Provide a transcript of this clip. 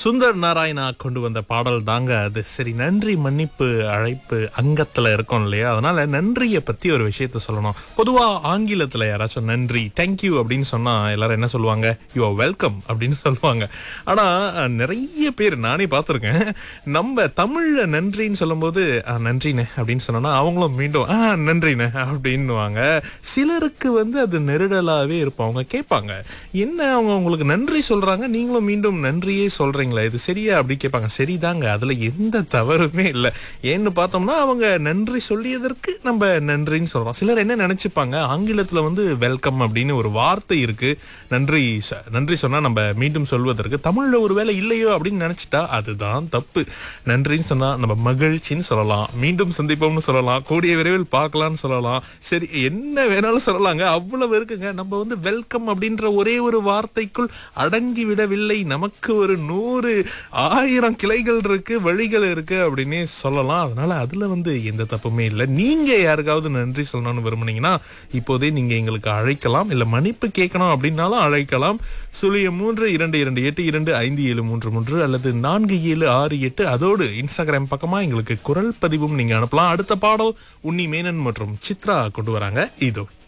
சுந்தர் நாராயணா கொண்டு வந்த பாடல் தாங்க அது சரி நன்றி மன்னிப்பு அழைப்பு அங்கத்துல இருக்கோம் இல்லையா அதனால நன்றியை பத்தி ஒரு விஷயத்த சொல்லணும் பொதுவா ஆங்கிலத்துல யாராச்சும் நன்றி தேங்க்யூ அப்படின்னு சொன்னா எல்லாரும் என்ன சொல்லுவாங்க யூ ஆர் வெல்கம் அப்படின்னு சொல்லுவாங்க ஆனா அஹ், நிறைய பேர் நானே பார்த்திருக்கேன் நம்ம தமிழ்ல நன்றின்னு சொல்லும்போது "அஹ், நன்றிண்ணே அப்படின்னு சொன்னோம்னா அவங்களும் மீண்டும் ஆ நன்றிண்ணே அப்படின்னுவாங்க சிலருக்கு வந்து அது நெருடலாவே இருப்போம் அவங்க கேட்பாங்க என்ன அவங்க உங்களுக்கு நன்றி சொல்றாங்க நீங்களும் மீண்டும் நன்றியே சொல்றீங்களா இது சரியா அப்படி கேட்பாங்க சரிதாங்க அதுல எந்த தவறுமே இல்லை ஏன்னு பார்த்தோம்னா அவங்க நன்றி சொல்லியதற்கு நம்ம நன்றின்னு சொல்றோம் சிலர் என்ன நினைச்சுப்பாங்க ஆங்கிலத்துல வந்து வெல்கம் அப்படின்னு ஒரு வார்த்தை இருக்கு நன்றி ச- நன்றி சொன்னா நம்ம மீண்டும் சொல்வதற்கு தமிழ்ல ஒருவேளை இல்லையோ அப்படின்னு நினைச்சிட்டா அதுதான் தப்பு நன்றின்னு சொன்னா நம்ம மகிழ்ச்சின்னு சொல்லலாம் மீண்டும் சந்திப்போம்னு சொல்லலாம் கூடிய விரைவில் பார்க்கலாம்னு சொல்லலாம் சரி என்ன வேணாலும் சொல்லலாங்க அவ்வளவு இருக்குங்க நம்ம வந்து வெல்கம் அப்படின்ற ஒரே ஒரு வார்த்தைக்குள் அடங்கி விடவில்லை நமக்கு ஒரு நூறு ஆயிரம் கிளைகள் இருக்கு வழிகள் இருக்கு அப்படின்னே சொல்லலாம் அதனால அதுல வந்து எந்த தப்புமே இல்லை நீங்க யாருக்காவது நன்றி சொல்லணும்னு விரும்புனீங்கன்னா இப்போதே நீங்க எங்களுக்கு அழைக்கலாம் இல்ல மன்னிப்பு கேட்கணும் அப்படின்னாலும் அழைக்கலாம் சுழியம் மூன்று இரண்டு இரண்டு எட்டு இரண்டு ஐந்து ஏழு மூன்று மூன்று அல்லது நான்கு ஏழு ஆறு எட்டு அதோடு இன்ஸ்டாகிராம் பக்கமா எங்களுக்கு குரல் பதிவும் நீங்க அனுப்பலாம் அடுத்த பாடல் உன்னி மேனன் மற்றும் சித்ரா கொண்டு வராங்க இதோ